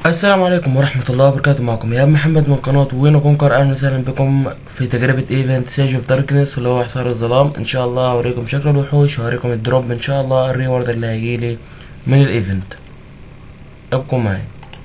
السلام عليكم ورحمة الله وبركاته معكم يا محمد من قناة وين كونكر أهلا وسهلا بكم في تجربة ايفنت سيج اوف داركنس اللي هو حصار الظلام ان شاء الله هوريكم شكل الوحوش وهوريكم الدروب ان شاء الله الريورد اللي هيجيلي من الايفنت ابقوا معي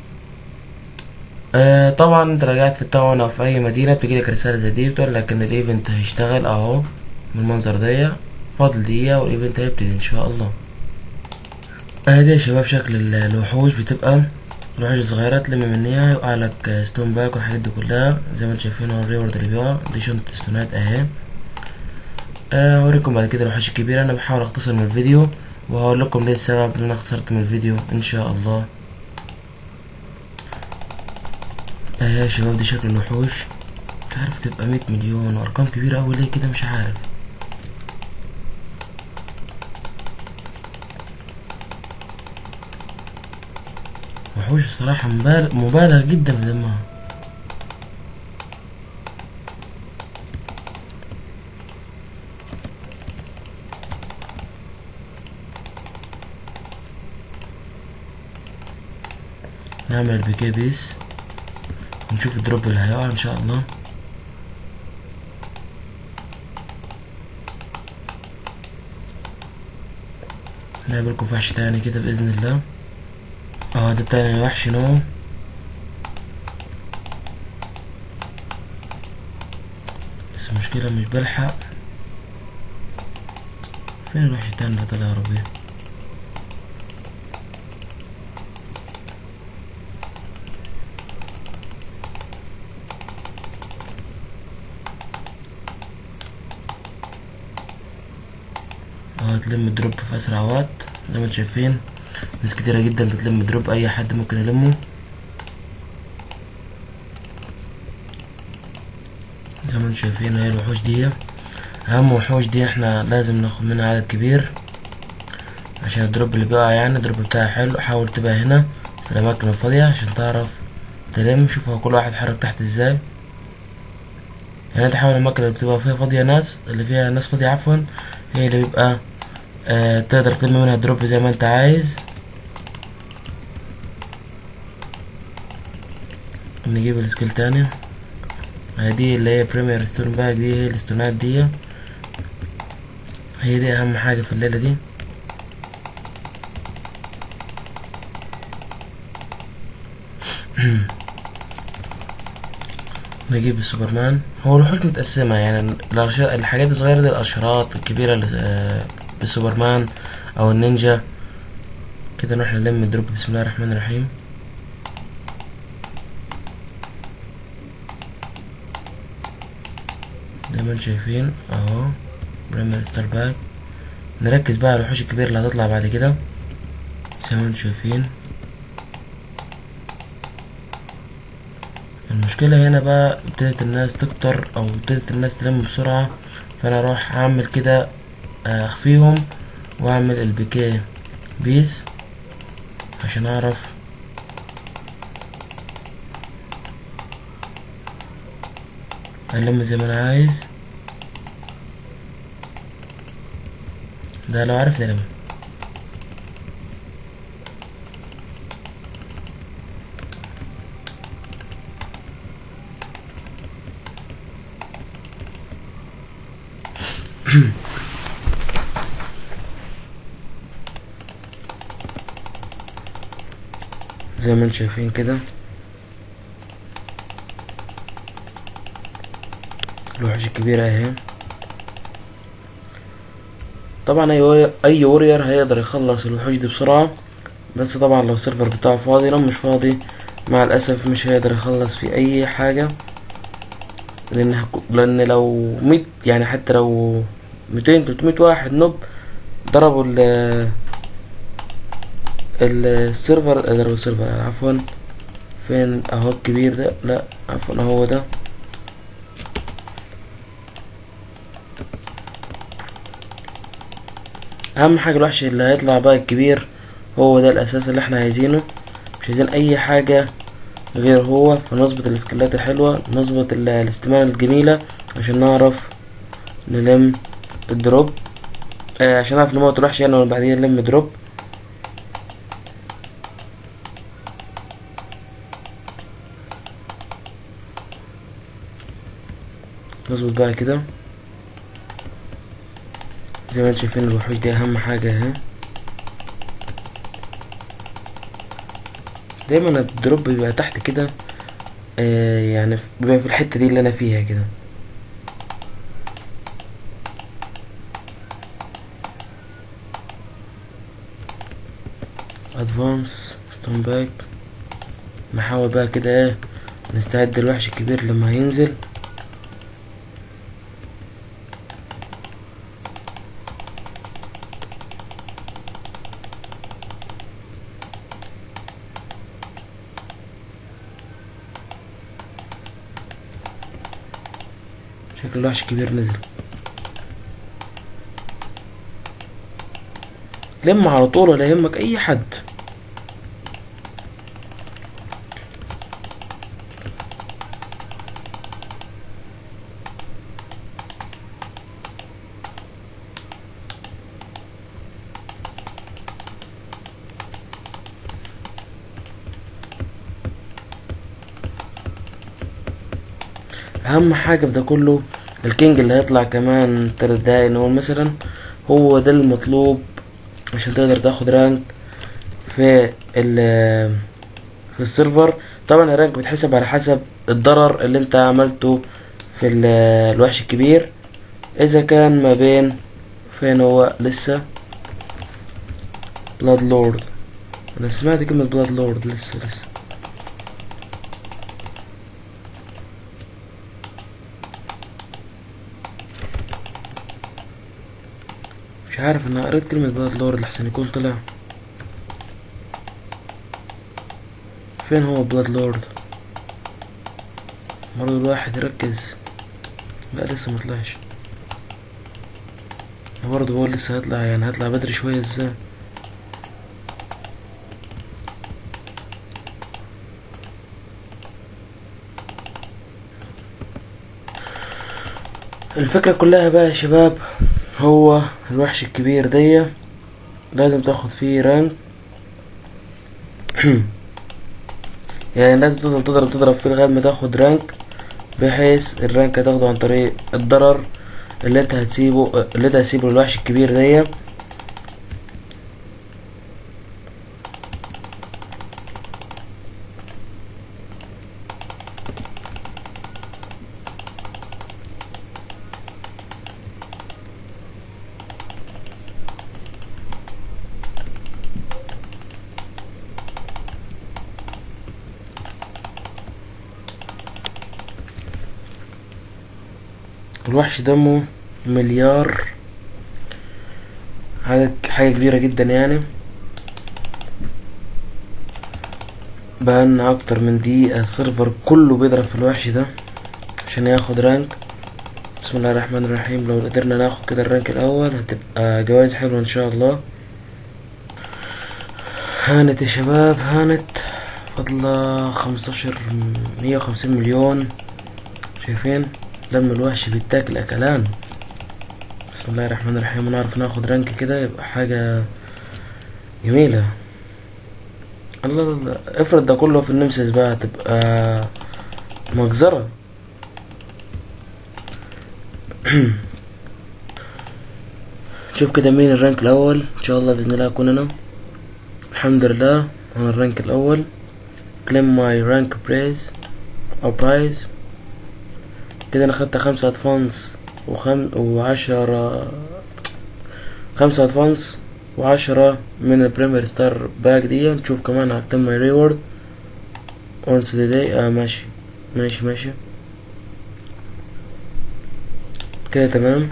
آه طبعا انت لو قاعد في التاون او في اي مدينة بتجيلك رسالة زي دي بتقول لك ان الايفنت هيشتغل اهو بالمنظر ده فاضل دقيقة والايفنت هيبتدي ان شاء الله ادي يا شباب شكل ال- الوحوش بتبقى الوحوش الصغيرة تلم منها يوقع لك ستون باك والحاجات دي كلها زي ما انتم شايفين هو الريورد اللي بيقع دي شنطة ستونات اهي آه، هوريكم بعد كده الوحوش الكبيرة انا بحاول اختصر من الفيديو وهقول لكم ليه السبب ان انا اختصرت من الفيديو ان شاء الله اهي يا شباب دي شكل الوحوش مش عارف تبقى مية مليون وارقام كبيرة اوي ليه كده مش عارف وحوش بصراحة مبالغ, مبالغ جدا في دمها نعمل البيكي بيس ونشوف الدروب اللي هيقع ان شاء الله نقابلكم في وحش تاني كده بإذن الله اه ده تاني وحش نو بس المشكلة مش بلحق فين الوحش التاني اللي طلع يا ربي اه تلم الدروب في اسرع وقت زي ما انتم شايفين ناس كتيرة جدا بتلم دروب اي حد ممكن يلمه زي ما انتم شايفين هي الوحوش دي اهم وحوش دي احنا لازم ناخد منها عدد كبير عشان الدروب اللي بيقع يعني الدروب بتاعها حلو حاول تبقى هنا في الاماكن الفاضية عشان تعرف تلم شوف هو كل واحد حرك تحت ازاي يعني انت حاول الاماكن اللي بتبقى فيها فاضية ناس اللي فيها ناس فاضية عفوا هي اللي بيبقى آه تقدر تلم منها دروب زي ما انت عايز نجيب السكيل تاني دي اللي هي بريمير ستون باك دي هي الستونات دي هي دي اهم حاجة في الليلة دي نجيب السوبرمان هو الوحوش متقسمة يعني الأرش- الحاجات الصغيرة دي الأشهرات الكبيرة اللي آه، بالسوبرمان أو النينجا كده نروح نلم الدروب بسم الله الرحمن الرحيم زي ما انتم شايفين اهو بريمير ستار باك نركز بقى على الوحوش الكبيرة اللي هتطلع بعد كده زي ما انتم شايفين المشكلة هنا بقى ابتدت الناس تكتر او ابتدت الناس تلم بسرعة فانا اروح اعمل كده اخفيهم واعمل البيكيه بيس عشان اعرف الم زي ما انا عايز ده لو عرفت الم زي ما انتم شايفين كده الوحوش الكبيرة اهي طبعا اي اي وورير هيقدر يخلص الوحوش دي بسرعة بس طبعا لو السيرفر بتاعه فاضي لو مش فاضي مع الاسف مش هيقدر يخلص في اي حاجة لان هكو- لان لو ميت يعني حتى لو ميتين تلتمية واحد نوب ضربوا ال السيرفر ضربوا السيرفر عفوا فين اهو الكبير ده لا عفوا هو ده اهم حاجه الوحش اللي هيطلع بقى الكبير هو ده الاساس اللي احنا عايزينه مش عايزين اي حاجه غير هو فنظبط السكيلات الحلوه نظبط ال- الاستمالة الجميله عشان نعرف نلم الدروب آه عشان نعرف نموت الوحش يعني وبعدين نلم دروب نظبط بقى كده زي ما انتم شايفين الوحوش دي اهم حاجة اهي دايما الدروب بيبقى تحت كده آه يعني بيبقى في الحتة دي اللي انا فيها كده ادفانس ستون باك نحاول بقى كده ايه نستعد الوحش الكبير لما هينزل شكل الوحش الكبير نزل لم على طول ولا يهمك اي حد اهم حاجه في ده كله الكينج اللي هيطلع كمان تلات دقايق نقول مثلا هو ده المطلوب عشان تقدر تاخد رانك في ال في السيرفر طبعا الرانك بيتحسب على حسب الضرر اللي انت عملته في ال- الوحش الكبير اذا كان ما بين فين هو لسه بلاد لورد انا سمعت كلمة بلاد لورد لسه لسه مش عارف انا قريت كلمة بلاد لورد لحسن يكون طلع فين هو بلاد لورد برضه الواحد يركز لا لسه مطلعش أنا برضه بقول لسه هيطلع يعني هيطلع بدري شوية ازاي الفكرة كلها بقى يا شباب هو الوحش الكبير دي لازم تاخد فيه رانك يعني لازم تفضل تضرب تضرب فيه لغاية ما تاخد رانك بحيث الرانك هتاخده عن طريق الضرر اللي انت هتسيبه اللي انت هتسيبه للوحش الكبير دي الوحش دمه مليار هذا حاجة كبيرة جدا يعني بقالنا أكتر من دقيقة السيرفر كله بيضرب في الوحش ده عشان ياخد رانك بسم الله الرحمن الرحيم لو قدرنا ناخد كده الرانك الأول هتبقى جوائز حلوة إن شاء الله هانت يا شباب هانت فضلة خمستاشر مية وخمسين مليون شايفين دم الوحش بيتاكل اكلان بسم الله الرحمن الرحيم ونعرف ناخد رانك كده يبقى حاجة جميلة الله الله الله. افرض ده كله في النمسيس بقى تبقى مجزرة شوف كده مين الرانك الاول ان شاء الله باذن الله اكون انا الحمد لله انا الرانك الاول claim my rank praise او prize كده انا خدت خمسة ادفانس وخم وعشرة خمسة ادفانس وعشرة من البريمير ستار باك دي نشوف كمان هتم ماي ريورد once a day اه ماشي ماشي ماشي كده تمام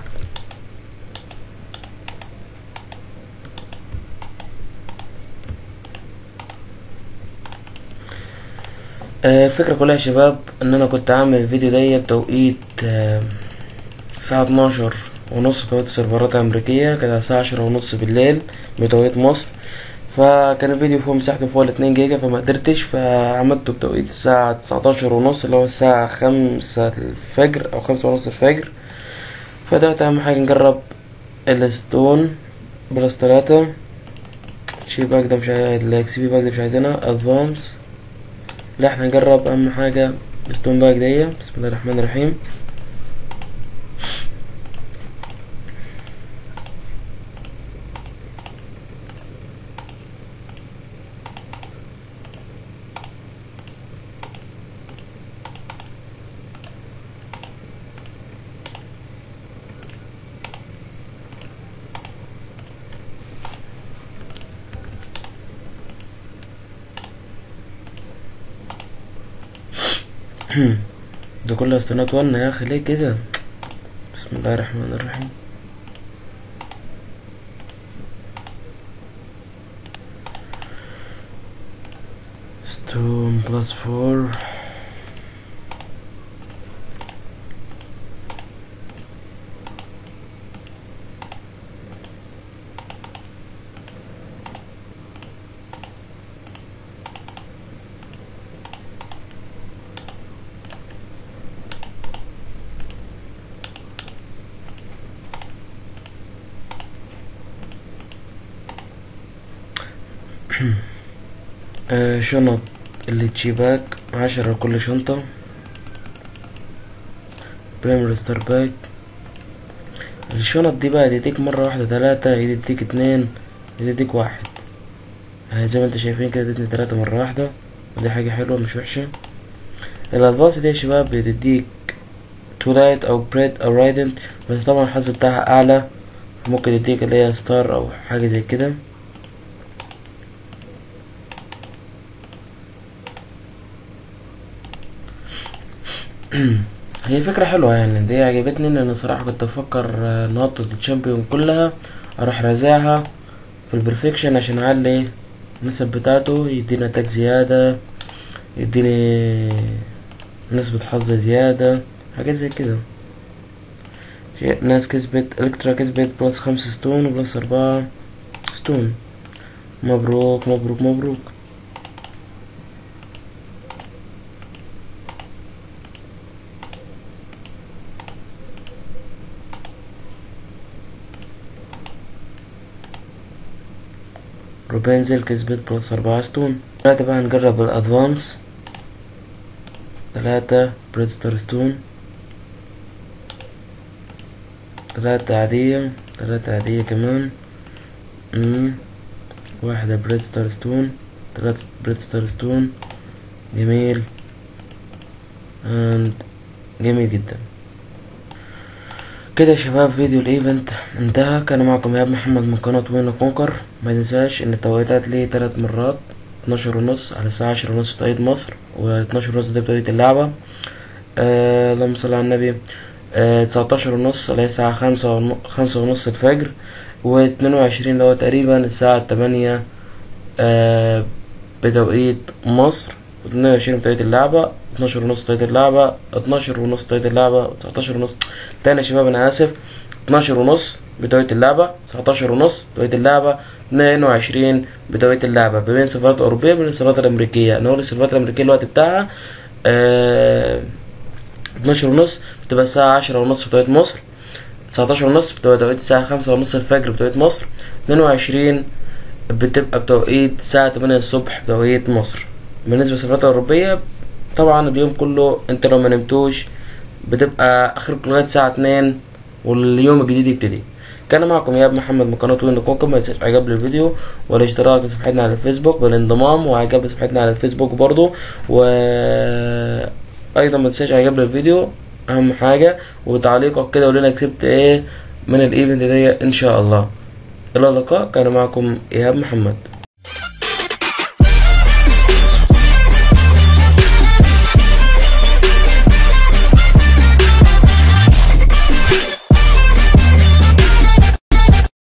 آه، الفكرة كلها يا شباب ان انا كنت عامل الفيديو ده بتوقيت آه، الساعة اتناشر ونص بتوقيت السيرفرات الامريكية كده الساعة عشرة ونص بالليل بتوقيت مصر فكان الفيديو فوق مساحته فوق الاتنين جيجا فما قدرتش فعملته بتوقيت الساعة تسعتاشر ونص اللي هو الساعة خمسة الفجر او خمسة ونص الفجر فدلوقتي اهم حاجة نجرب الستون بلس تلاتة شي باك ده مش عايز الاكس بي باك ده مش عايزينها ادفانس لا احنا نجرب اهم حاجة ستون باك دي بسم الله الرحمن الرحيم ده كله استنات ون يا اخي ليه كده بسم الله الرحمن الرحيم stone plus four آه شنط اللي تشيباك عشرة لكل شنطة بريمير ستار باك الشنط دي بقى تديك مرة واحدة تلاتة يديك اتنين يديك واحد آه زي ما انتوا شايفين كده ادتني تلاتة مرة واحدة ودي حاجة حلوة مش وحشة الادفانس دي يا شباب بتديك تولايت او بريد او رايدنت بس طبعا الحظ بتاعها اعلى ممكن يديك اللي هي ستار او حاجة زي كده هي فكرة حلوة يعني دي عجبتني ان انا صراحة كنت بفكر آه، نقطة الشامبيون كلها اروح رازعها في البرفكشن عشان اعلي النسب بتاعته يديني اتاك زيادة يديني نسبة حظ زيادة حاجات زي كده في ناس كسبت الكترا كسبت بلس خمسة ستون وبلس اربعة ستون مبروك مبروك مبروك روبنزل كسبت بلس أربعة ستون دلوقتي بقى هنجرب الأدفانس تلاتة بريدستر ستون تلاتة عادية تلاتة عادية كمان مم. واحدة بريدستر ستون تلاتة بريدستر ستون جميل and جميل جدا كده يا شباب فيديو الايفنت انتهى كان معكم ايهاب محمد من قناة وين كونكر ما تنساش ان التوقيتات ليه تلات مرات اتناشر ونص على الساعة عشرة ونص بتوقيت مصر واتناشر ونص ده بتوقيت اللعبة آه اللهم صل على النبي آه تسعتاشر ونص اللي هي الساعة خمسة ون- خمسة ونص الفجر واتنين وعشرين اللي هو تقريبا الساعة تمانية آه بتوقيت مصر اتنين وعشرين بتوقيت اللعبة اتناشر ونص بتوقيت اللعبة اتناشر ونص بتوقيت اللعبة تسعتاشر ونص تاني يا شباب انا اسف اتناشر ونص بتوقيت اللعبة تسعتاشر ونص بتوقيت اللعبة اتنين وعشرين بتوقيت اللعبة بين السفارات الأوروبية وبين السفارات الأمريكية نقول السفارات الأمريكية الوقت بتاعها آه اتناشر ونص بتبقى الساعة عشرة ونص بتوقيت مصر تسعتاشر ونص بتبقى توقيت الساعة خمسة ونص الفجر بتوقيت مصر اتنين وعشرين بتبقى بتوقيت الساعة تمانية الصبح بتوقيت مصر بالنسبة للسفارات الأوروبية طبعا اليوم كله انت لو ما نمتوش بتبقى اخرك لغاية الساعة اتنين واليوم الجديد يبتدي كان معكم ايهاب محمد من قناة وين كونكم ما تنساش اعجاب للفيديو والاشتراك في صفحتنا على الفيسبوك والانضمام واعجاب لصفحتنا على الفيسبوك برضو و ايضا ما تنساش اعجاب للفيديو اهم حاجة وتعليقك كده ولنا كسبت ايه من الايفنت دي ان شاء الله الى اللقاء كان معكم ايهاب محمد